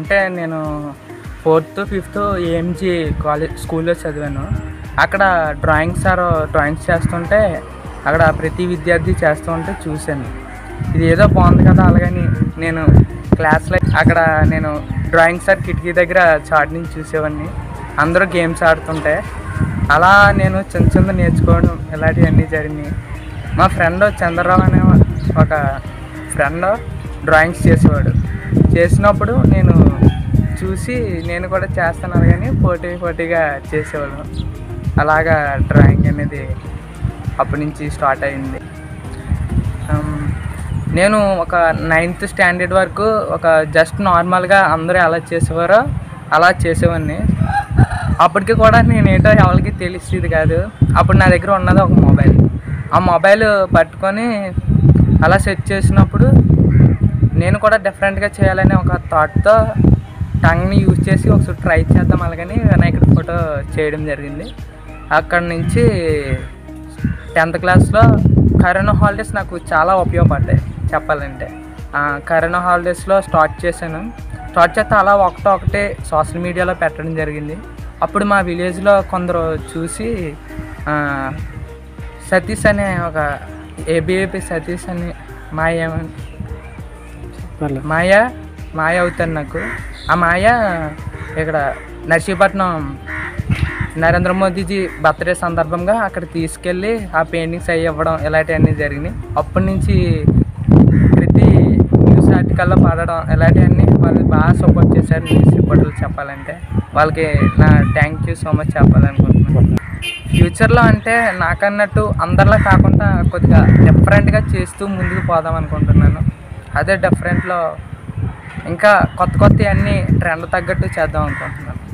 అంటే నేను fourth fifth AMG college స్కూల్లో చదివాను అక్కడ డ్రాయింగ్ సార్ డ్రాయింగ్స్ చేస్తుంటే అక్కడ ప్రతి విద్యార్థి చేస్తూ ఉంటే చూశాను ఇది ఏదో బాగుంది కదా అలాగని నేను క్లాస్లో అక్కడ నేను డ్రాయింగ్ సార్ కిటికీ దగ్గర చాట్ నుంచి చూసేవాడిని అందరూ గేమ్స్ ఆడుతుంటే అలా నేను చిన్న చిన్న నేర్చుకోవడం ఇలాంటివన్నీ జరిగినాయి మా ఫ్రెండ్ చంద్రరావు అనే ఒక ఫ్రెండ్ డ్రాయింగ్స్ చేసేవాడు చేసినప్పుడు నేను చూసి నేను కూడా చేస్తాను కానీ పోటీ పోటీగా చేసేవాళ్ళం అలాగా డ్రాయింగ్ అనేది అప్పటి నుంచి స్టార్ట్ అయింది Um, నేను ఒక నైన్త్ స్టాండర్డ్ వరకు ఒక జస్ట్ నార్మల్గా అందరూ ఎలా చేసేవారో అలా చేసేవాడిని అప్పటికి కూడా నేను ఏంటో ఎవరికి తెలిసేది కాదు అప్పుడు నా దగ్గర ఉన్నది ఒక మొబైల్ ఆ మొబైల్ పట్టుకొని అలా సెట్ చేసినప్పుడు నేను కూడా డిఫరెంట్గా చేయాలనే ఒక థాట్తో టంగ్ని యూజ్ చేసి ఒకసారి ట్రై చేద్దాం అలాగని వినాయకుడి ఫోటో చేయడం జరిగింది అక్కడి నుంచి టెన్త్ క్లాస్లో కరోనా హాలిడేస్ నాకు చాలా ఉపయోగపడ్డాయి చెప్పాలంటే ఆ, కరోనా హాలిడేస్లో స్టార్ట్ చేశాను స్టార్ట్ చేస్తే అలా ఒకటో ఒకటే సోషల్ మీడియాలో పెట్టడం జరిగింది అప్పుడు మా విలేజ్లో కొందరు చూసి ఆ, సతీష్ అనే ఒక ఏబిఏపి సతీష్ అని మా ఏమని పర్లేదు మాయ మాయ అవుతాను నాకు ఆ మాయ ఇక్కడ నర్సీపట్నం నరేంద్ర మోదీజీ బర్త్డే సందర్భంగా అక్కడ తీసుకెళ్ళి ఆ పెయింటింగ్స్ అవి ఇవ్వడం ఇలాంటివన్నీ జరిగినాయి అప్పటి నుంచి ప్రతి న్యూస్ ఆర్టికల్లో పడడం ఇలాంటివన్నీ వాళ్ళు బాగా సపోర్ట్ చేశారు న్యూస్ రిపోర్టర్లు చెప్పాలంటే వాళ్ళకి నా థ్యాంక్ యూ సో మచ్ చెప్పాలనుకుంటున్నాను ఫ్యూచర్లో అంటే నాకన్నట్టు అందరిలా కాకుండా కొద్దిగా డిఫరెంట్గా చేస్తూ ముందుకు పోదాం అనుకుంటున్నాను అదే డిఫరెంట్లో ఇంకా కొత్త కొత్త అన్నీ ట్రెండ్ తగ్గట్టు చేద్దాం అనుకుంటున్నాను